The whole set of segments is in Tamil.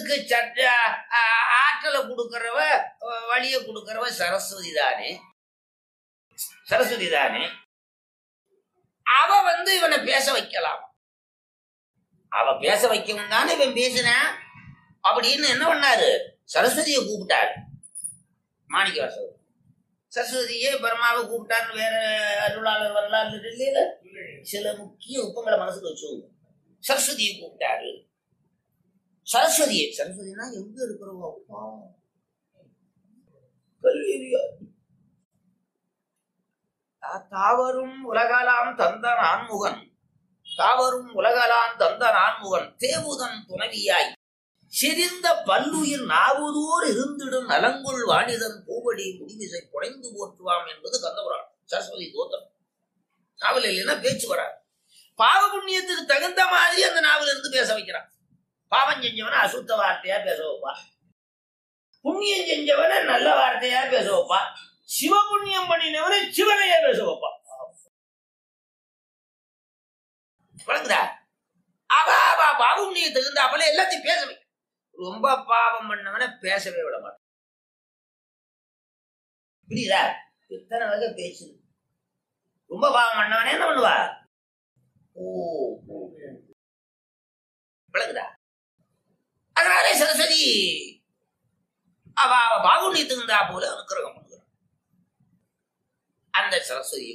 உலகத்துக்கு சட்ட ஆ- ஆற்றலை கொடுக்கறவ அஹ், வழியை கொடுக்கறவ சரஸ்வதி தானே சரஸ்வதி தானே அவ வந்து இவனை பேச வைக்கலாம் அவ பேச வைக்கவும் தானே இவன் பேசினான் அப்படின்னு என்ன பண்ணாரு சரஸ்வதியை கூப்பிட்டாரு மாணிக்க வாசகர் சரஸ்வதியே பரமாவை கூப்பிட்டாருன்னு வேற அருளாளர் வரலாறு இல்லையில சில முக்கிய உப்பங்களை மனசுல வச்சுக்கோங்க சரஸ்வதியை கூப்பிட்டாரு சரஸ்வதியை சரஸ்வதினா எங்க இருக்கிறவங்க அப்பா கல்வியா தாவரும் உலகலாம் தந்த நான்முகன் தாவரும் உலகலாம் தந்த நான்முகன் தேவுதன் துணவியாய் சிரிந்த பல்லுயிர் நாவுதோர் இருந்திடும் நலங்குள் வாணிதன் பூவடி முடிவிசை குறைந்து போற்றுவாம் என்பது கந்தபுராணம் சரஸ்வதி தோத்திரம் நாவல் இல்லைன்னா பேச்சு வராது பாவ புண்ணியத்துக்கு தகுந்த மாதிரி அந்த நாவல் இருந்து பேச வைக்கிறான் பாவம் செஞ்சவனை அசுத்த வார்த்தையா பேச வைப்பா புண்ணியம் செஞ்சவனை நல்ல வார்த்தையா பேச வைப்பா சிவ புண்ணியம் பண்ணினவனை சிவனையா பேச வைப்பா வழங்குதா அவ அவ பாவ புண்ணியத்துக்கு தகுந்த அவளை எல்லாத்தையும் பேச வை ரொம்ப பாவம் பண்ணவனை பேசவே விட மாட்டான் புரியுதா எத்தனை வகை பேசுது ரொம்ப பாவம் பண்ணவனே என்ன பண்ணுவா ஓ ஓ. விளங்குதா அதனாலே சரஸ்வதி அவ அவ பாகுண்யத்துக்கு இருந்தா போல அனுக்கிரகம் பண்ணுகிறான் அந்த சரஸ்வதி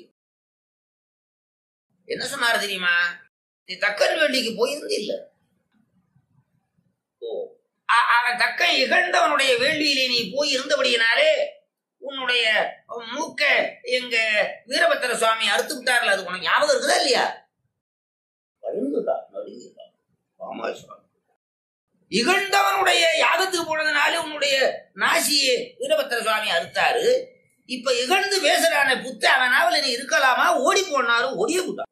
என்ன சொன்னாரு தெரியுமா நீ தக்கன் வேண்டிக்கு போயிருந்து இல்ல ஓ அ- அவன் தக்கன் இகழ்ந்தவனுடைய வேள்வியிலே நீ போய் இருந்தபடியினாலே உன்னுடைய மூக்க எங்க வீரபத்திர சுவாமி அறுத்து விட்டார்ல அது உனக்கு ஞாபகம் இருக்குதா இல்லையா பயந்துட்டா நடுங்கிட்டா ஆமா சுவாமி இகழ்ந்தவனுடைய யாகத்துக்கு போனதுனால உன்னுடைய நாசியை வீரபத்திர சுவாமி அறுத்தாரு இப்ப இகழ்ந்து பேசுறான புத்த அவன் நாவல நீ இருக்கலாமா ஓடி போனாலும் ஓடிய போட்டான்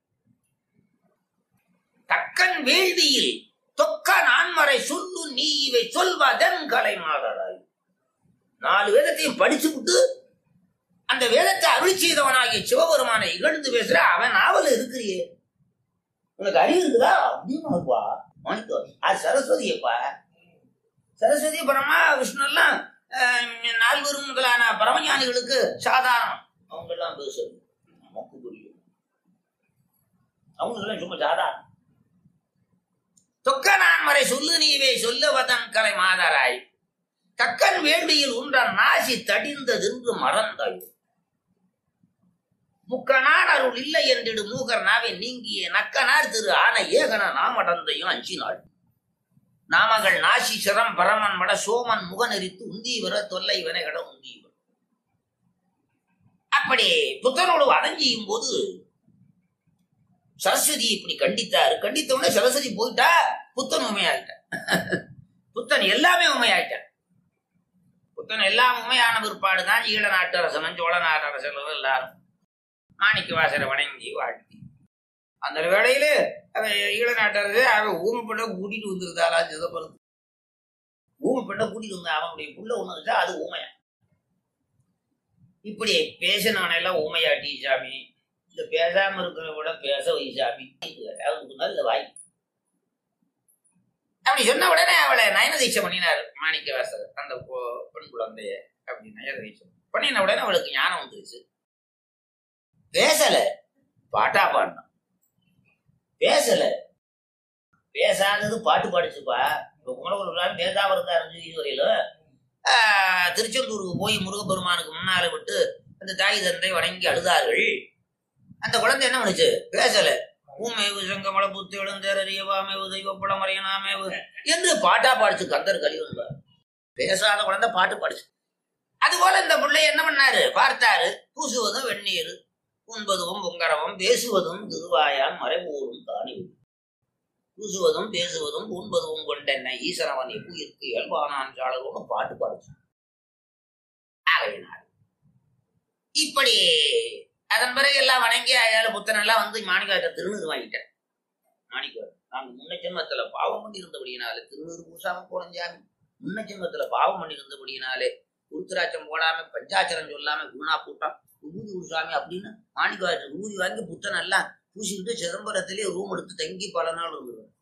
தக்கன் வேள்வியில் தொக்க நான்மறை சொல்லு நீ இவை சொல்வதன் கலை மாதராய் நாலு வேதத்தையும் படிச்சு விட்டு அந்த வேதத்தை அருள் செய்தவனாகிய சிவபெருமானை இகழ்ந்து பேசுற அவன் நாவல் இருக்கிறியே உனக்கு அறிவு இருக்குதா அப்படின்னுப்பா மாணிக்கோ அது சரஸ்வதியப்பா சரஸ்வதி பரமா விஷ்ணு எல்லாம் அஹ், நால்வரும் முதலான பரமஞானிகளுக்கு சாதாரணம் அவங்க எல்லாம் பேசுறது நமக்கு புரியும் அவங்களுக்கெல்லாம் சும்மா சாதாரணம் தொக்க நான்மறை சொல்லு நீவே சொல்லுவதன் கலை மாதராய் தக்கன் வேள்வியில் உண்டன் நாசி தடிந்ததென்று மறந்தாய் முக்கனார் அருள் இல்லை என்றிடு மூகர் நாவை நீங்கிய நக்கனார் திரு ஆன ஏகன நாமடந்தையும் அஞ்சினாள் நாமகள் நாசி சிரம் பரமன் மட சோமன் முகநெறித்து உந்தீவர தொல்லை வினைகட உந்தீவர் அப்படி புத்தனோடு அடைஞ்சியும் போது சரஸ்வதி இப்படி கண்டித்தாரு கண்டித்த உடனே சரஸ்வதி போயிட்டா புத்தன் உண்மையாயிட்டான் புத்தன் எல்லாமே உண்மையாயிட்டான் புத்தன் எல்லாம் உண்மையான பிற்பாடு தான் ஈழ நாட்டு அரசனும் சோழ நாட்டு அரசர்களும் எல்லாரும் மாணிக்க வாசரை வணங்கி வாழ்த்தி அந்த வேளையில அவன் ஈழ நாட்டரசு அவன் ஊமை பெண்ணை கூட்டிட்டு வந்திருந்தாளா சிதம்பரத்து ஊமை பெண்ணை கூட்டிட்டு வந்தான் அவனுடைய புள்ள ஒண்ணு இருந்துச்சா அது ஊமையா இப்படி பேசினவனை எல்லாம் ஊமையாட்டி சாமி இந்த பேசாம இருக்கிற விட பேச வை சாமி அதுக்கு நல்ல வாய் அப்படி சொன்ன உடனே அவளை நயன தீட்சை பண்ணினார் மாணிக்க வாசகர் அந்த பொ- பெண் குழந்தைய அப்படி நயன தீட்சை பண்ணின உடனே அவளுக்கு ஞானம் வந்துருச்சு பேசல பாட்டா பாடினான் பேசல பேசாதது பாட்டு பாடிச்சுப்பா இப்ப குமரகுரு பேசாம இருந்தாரு இதுவரையிலும் ஆஹ், திருச்செந்தூருக்கு போய் முருகப்பெருமானுக்கு முன்னால விட்டு அந்த தாய் தந்தை வணங்கி அழுதார்கள் அந்த குழந்தை என்ன பண்ணுச்சு பேசல ஊமேவு சங்கமல புத்து எழுந்தேறியவாமேவு தெய்வப்படம் மறையனாமேவு என்று பாட்டா பாடிச்சு கந்தர் கலிவன்பார் பேசாத குழந்தை பாட்டு பாடிச்சு அதுபோல இந்த பிள்ளை என்ன பண்ணாரு பார்த்தாரு பூசுவதும் வெந்நீர் உண்பதும் பொங்கரவம் பேசுவதும் திருவாயான் மறைபூரும் தானி பூசுவதும் பேசுவதும் உண்பதும் கொண்டென்ன ஈசனவன் எப்புயிருக்கு இயல்பானான் சாளரோடு பாட்டு பாடிச்சு ஆகையினார் இப்படி அதன் பிறகு எல்லாம் வணங்கி அயால புத்தன் எல்லாம் வந்து மாணிக்காட்ட திருநீர் வாங்கிட்டேன் மாணிக்கம் நாங்க முன்ன ஜென்மத்துல பாவம் பண்ணி இருந்தபடியினாலே திருநீர் பூசாம போனோம் சாமி முன்ன ஜென்மத்துல பாவம் பண்ணி இருந்தபடியினாலே உருத்திராட்சம் போடாம பஞ்சாச்சரம் சொல்லாம குணா பூட்டான் விபூதி குருசாமி அப்படின்னு மாணிக்கவாசர் விபூதி வாங்கி புத்தன் எல்லாம் பூசிக்கிட்டு சிதம்பரத்திலே ரூம் எடுத்து தங்கி பல நாள் இருந்துருவார்